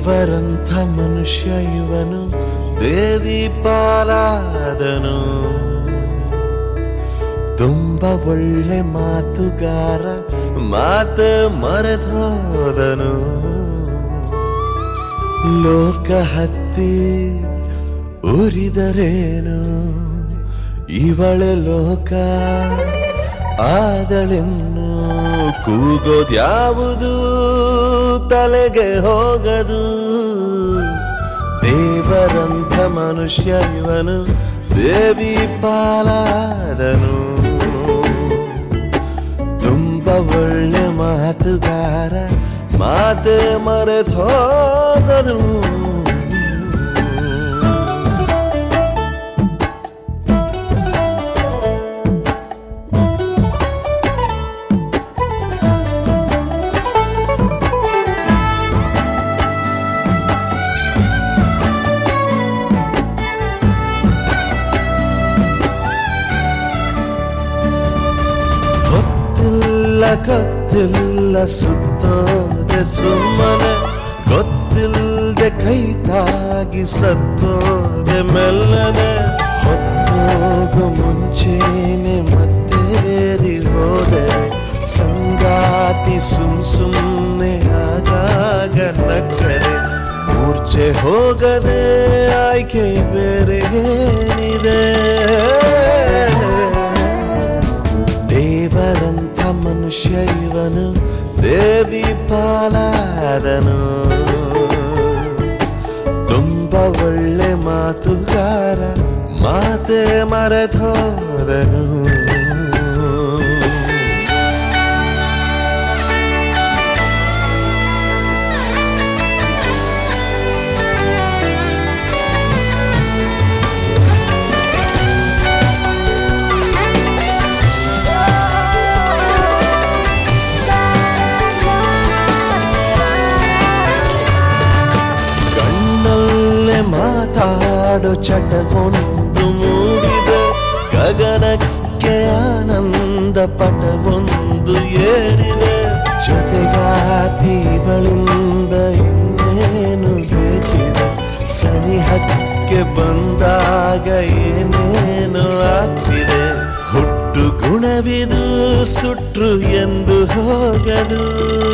ದೇವರಂಥ ಮನುಷ್ಯ ಇವನು ದೇವಿ ಪಾಲಾದನು ತುಂಬ ಒಳ್ಳೆ ಮಾತುಗಾರ ಮಾತ ಮರೆತೋದನು ಲೋಕ ಹತ್ತಿ ಉರಿದರೇನು ಇವಳ ಲೋಕ ಆದಳೆನ್ನು ಕೂಗೋದ್ಯಾವುದು ತಲೆಗೆ ಹೋಗದು ದೇವರಂಥ ಮನುಷ್ಯ ಇವನು ದೇವಿ ಪಾಲಾದನು ತುಂಬ ಒಳ್ಳೆ ಮಾತುಗಾರ ಮಾತೆ ಮರೆತೋದನು ಗೊತ್ತಿಲ್ಲ ಗೊತ್ತಿಲ್ಲ ಸುತ್ತೋದೆ ಸುಮ್ಮನೆ ಗೊತ್ತಿಲ್ಲದೆ ಕೈ ತಾಗಿ ಸತ್ತೋದೆ ಮೆಲ್ಲನೆ ಹೊತ್ತೋಗೋ ಮುಂಚೆನೆ ಮತ್ತೇರಿ ಹೋದೆ ಸಂಗಾತಿ ಸುಮ್ ಸುಮ್ಮನೆ ಆಗಾಗ ನಕ್ಕರೆ ಮೂರ್ಛೆ ಹೋಗದೆ ಆಯ್ಕೆ ಬೇರೆ ಏನಿದೆ ದೇವರಂಥ ಮನುಷ್ಯ ಇವನು ದೇವಿ ಪಾಲಾದನು ತುಂಬ ಒಳ್ಳೆ ಮಾತುಗಾರ ಮಾತೆ ಮರೆತೋದನು ಕಣ್ಣಲ್ಲೇ ಮಾತಾಡೋ ಚಟವೊಂದು ಮೂಡಿದೆ ಗಗನಕ್ಕೆ ಆನಂದ ಪಟವೊಂದು ಏರಿದೆ ಜೊತೆಗಾತಿಗಳಿಂದ ಇನ್ನೇನು ಬೇಕಿದೆ ಸನಿಹಕ್ಕೆ ಬಂದಾಗ ಏನೇನು ಆಗ್ತಿದೆ ಹುಟ್ಟು ಗುಣವಿದು ಸುಟ್ರು ಎಂದು ಹೋಗದು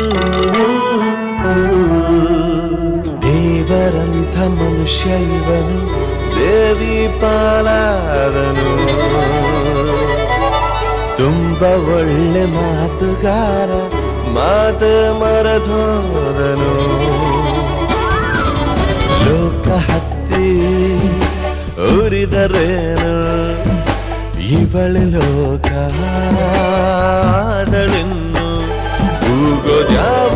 ದೇವರಂಥ ಮನುಷ್ಯ ಇವನು ದೇವಿ ಪಾಲಾದನು ತುಂಬ ಒಳ್ಳೆ ಮಾತುಗಾರ ಮಾತ ಮರದೋದನು ಲೋಕ ಹತ್ತಿ ಉರಿದರೇನು ಇವಳ ಲೋಕ ಆದಳೆನ್ನು ಕೂಗೋ ಜಾವ